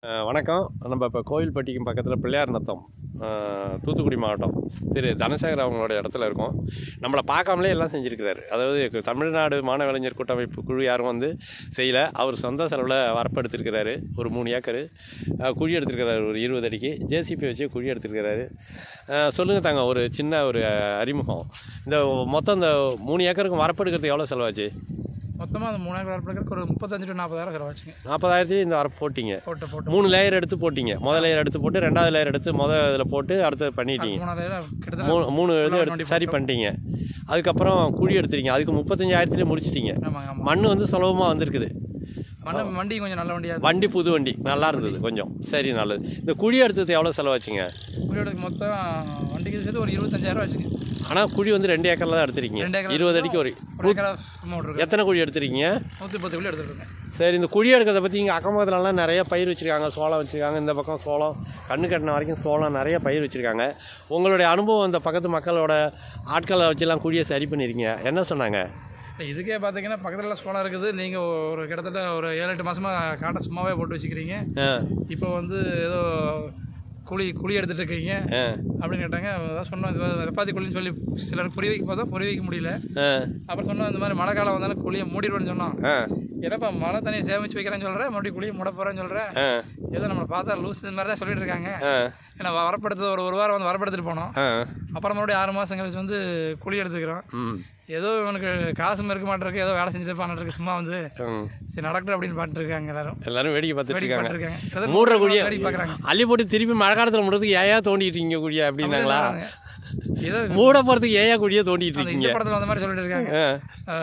அஹ் வணக்கம் நம்ம இப்போ கோவில்பட்டிக்கும் பக்கத்தில் பிள்ளையார் நத்தம் அஹ் தூத்துக்குடி மாவட்டம் திரு தனசேகர் அவங்களோட இடத்துல இருக்கோம் நம்மளை பார்க்காமலே எல்லாம் செஞ்சுருக்கிறாரு அதாவது தமிழ்நாடு மாணவ இளைஞர் கூட்டமைப்பு குழு யாரும் வந்து செய்யலை அவர் சொந்த செலவில் வரப்பு எடுத்திருக்கிறாரு ஒரு மூணு ஏக்கரு அஹ் குழி எடுத்திருக்கிறாரு ஒரு இருபது அடிக்கு ஜேசிபி வச்சு குழி எடுத்திருக்கிறாரு சொல்லுங்கள் தாங்க ஒரு சின்ன ஒரு அஹ், அறிமுகம் இந்த மொத்தம் இந்த மூணு ஏக்கருக்கு வரப்பு எடுக்கிறதுக்கு எவ்வளோ செலவாச்சு மொத்தமாக அந்த மூணாயிரம் வரப்படுறதுக்கு ஒரு முப்பத்தஞ்சு டு நாற்பதாயிரம் செலவாச்சுங்க நாற்பதாயிரத்தி இந்த வரப்பு போட்டிங்க போட்டு போட்டு மூணு லேயர் எடுத்து போட்டீங்க முதல் லேயர் எடுத்து போட்டு ரெண்டாவது லேயர் எடுத்து முதல் இதில் போட்டு அடுத்தது பண்ணிட்டீங்க மூணாயிரம் கிட்டத்தட்ட மூணு மூணு இது நோண்டி எடுத்து சரி பண்ணிட்டீங்க அதுக்கப்புறம் குழி எடுத்துட்டீங்க அதுக்கு முப்பத்தஞ்சாயிரத்துலேயே முடிச்சிட்டீங்க ஆமாங்க ஆமாம் மண் வந்து சுலபமாக வந்திருக்குது மண்ணு வண்டி கொஞ்சம் நல்ல வண்டியாக வண்டி புது வண்டி நல்லா இருந்தது கொஞ்சம் சரி நல்லது இந்த குழி எடுத்தது எவ்வளோ செலவாச்சுங்க புளியோடக்கு மொத்தம் வண்டிக்கு சேர்த்து ஒரு இருபத்தஞ்சாயிரம் வச்சுங்க ஆனால் குழி வந்து ரெண்டு ஏக்கரில் தான் எடுத்திருக்கீங்க ரெண்டு ஏக்கர் இருபது அடிக்கு ஒரு ஒரு ஏக்கரா சும்மா விட்ருக்கேன் எத்தனை குழி எடுத்திருக்கீங்க நூற்றி பத்து புள்ளி எடுத்துருக்கேன் சரி இந்த குழி எடுக்கிறத பற்றி இங்கே அக்கம் பக்கத்துலலாம் நிறைய பயிர் வச்சுருக்காங்க சோளம் வச்சுருக்காங்க இந்த பக்கம் சோளம் கண்ணு கட்டின வரைக்கும் சோளம் நிறைய பயிர் வச்சுருக்காங்க உங்களுடைய அனுபவம் இந்த பக்கத்து மக்களோட ஆட்களை வச்சுலாம் குழியை சரி பண்ணியிருக்கீங்க என்ன சொன்னாங்க இதுக்கே பார்த்தீங்கன்னா பக்கத்தில் சோளம் இருக்குது நீங்கள் ஒரு கிட்டத்தட்ட ஒரு ஏழு எட்டு மாதமாக காட்டை சும்மாவே போட்டு வச்சுக்கிறீங்க ஆ இப்போ வந்து ஏதோ குழி குழி எடுத்துட்டு இருக்கீங்க ஆ அப்படின்னு கேட்டாங்க அதான் சொன்னோம் இது மாதிரி வெப்பாத்தி குழின்னு சொல்லி சிலர் புரிய வைக்க பார்த்தா புரிய வைக்க முடியல ஆ அப்புறம் சொன்னோம் இந்த மாதிரி மழை காலம் வந்தாலும் குழியை மூடிடுவேன்னு சொன்னோம் ஆ என்னப்பா மழை தண்ணியை சேமிச்சு வைக்கிறேன்னு சொல்கிறேன் மறுபடியும் குழியை மூட போகிறேன்னு சொல்கிறேன் ஆ ஏதோ நம்மளை பார்த்தா லூஸ் இது மாதிரி தான் சொல்லிட்டு இருக்காங்க ஆ ஏன்னா வரப்படுத்து ஒரு ஒரு வாரம் வந்து வரப்படுத்திட்டு போனோம் ஆ அப்புறம் மறுபடியும் ஆறு மாதம் கழிச்சு வந்து குழி எடுத்துக்கிறோம் ம் ஏதோ இவனுக்கு காசும் இருக்க மாட்டிருக்கு ஏதோ வேலை செஞ்சுட்டு இருப்பான் சும்மா வந்து ம் சரி நடக்கட்டும் அப்படின்னு பார்த்துட்டு இருக்காங்க எல்லாரும் எல்லாரும் வேடிக்கை பார்த்துட்டு வேடிக்கை இருக்காங்க பார்த்துட்டு இருக்காங்க மூடுற குழியை வேடிக்கை பார்க்குறாங்க அள்ளி போட்டு திருப்பி மழை காலத்தில் முடுறதுக்கு ஏயா தோண்டிட்டு இருக்கீங்க குழியா அப்படின்னாங்களா ஏதோ மூட போகிறதுக்கு ஏயா குழியை தோண்டிட்டு அந்த இருக்கீங்க இந்த படத்தில் வந்த மாதிரி சொல்லிட்டு இருக்காங்க ஆ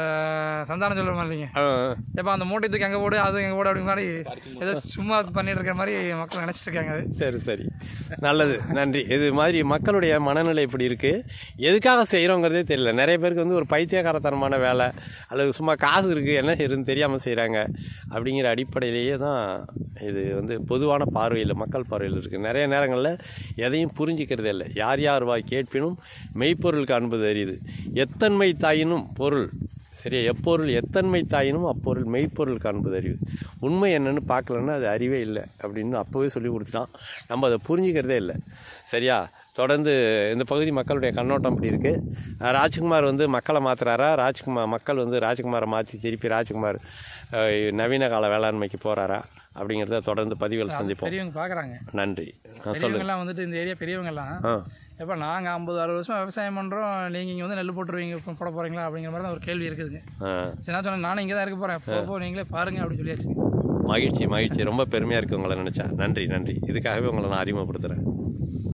ஆஹ் சந்தானம் சொல்ற மாதிரி இல்லைங்க ஆ எப்போ அந்த மூட்டை தூக்கி அங்கே போடு அது எங்கே போடு அப்படிங்கிற மாதிரி ஏதோ சும்மா பண்ணிட்டு இருக்கிற மாதிரி மக்கள் நினச்சிட்டு இருக்காங்க அது சரி சரி நல்லது நன்றி இது மாதிரி மக்களுடைய மனநிலை இப்படி இருக்குது எதுக்காக செய்கிறோங்கிறதே தெரியல நிறைய பேருக்கு வந்து ஒரு பைத்தியக்காரத்தனமான வேலை அல்லது சும்மா காசு இருக்குது என்ன செய்யுதுன்னு தெரியாமல் செய்கிறாங்க அப்படிங்கிற அடிப்படையிலேயே தான் இது வந்து பொதுவான பார்வையில் மக்கள் பார்வையில் இருக்குது நிறைய நேரங்களில் எதையும் புரிஞ்சிக்கிறதே இல்லை யார் யார் வாய் கேட்பினும் மெய்ப்பொருள் காண்பது அறியுது எத்தன்மை தாயினும் பொருள் சரியா எப்பொருள் எத்தன்மை தாயினும் அப்பொருள் மெய்ப்பொருள் காண்பது அறிவு உண்மை என்னன்னு பார்க்கலன்னா அது அறிவே இல்லை அப்படின்னு அப்போவே சொல்லி கொடுத்துட்டான் நம்ம அதை புரிஞ்சுக்கிறதே இல்லை சரியா தொடர்ந்து இந்த பகுதி மக்களுடைய கண்ணோட்டம் இப்படி இருக்குது ராஜ்குமார் வந்து மக்களை மாற்றுறாரா ராஜ்குமார் மக்கள் வந்து ராஜ்குமாரை மாற்றி திருப்பி ராஜ்குமார் அஹ், நவீன கால வேளாண்மைக்கு போகிறாரா அப்படிங்கிறத தொடர்ந்து பதிவுகள் சந்திப்போம் பெரியவங்க பார்க்குறாங்க நன்றி ஆ, சொல்லுங்க பெரியவங்கெல்லாம் வந்துட்டு இந்த ஏரியா பெரியவங்கெல்லாம் ஆ எப்போ நாங்கள் ஐம்பது அறுபது வருஷம் விவசாயம் பண்ணுறோம் நீங்கள் இங்கே வந்து நெல் போட்டுருவீங்க இப்போ போட போகிறீங்களா அப்படிங்கிற மாதிரி தான் ஒரு கேள்வி இருக்குதுங்க ஆ சரி நான் சொன்னேன் நானும் இங்கே தான் இருக்க போகிறேன் போ போ நீங்களே பாருங்க அப்படின்னு சொல்லியாச்சு மகிழ்ச்சி மகிழ்ச்சி ரொம்ப பெருமையாக இருக்குது உங்களை நினச்சா நன்றி நன்றி இதுக்காகவே உங்களை நான் அறிமுகப்படுத்துகிறேன்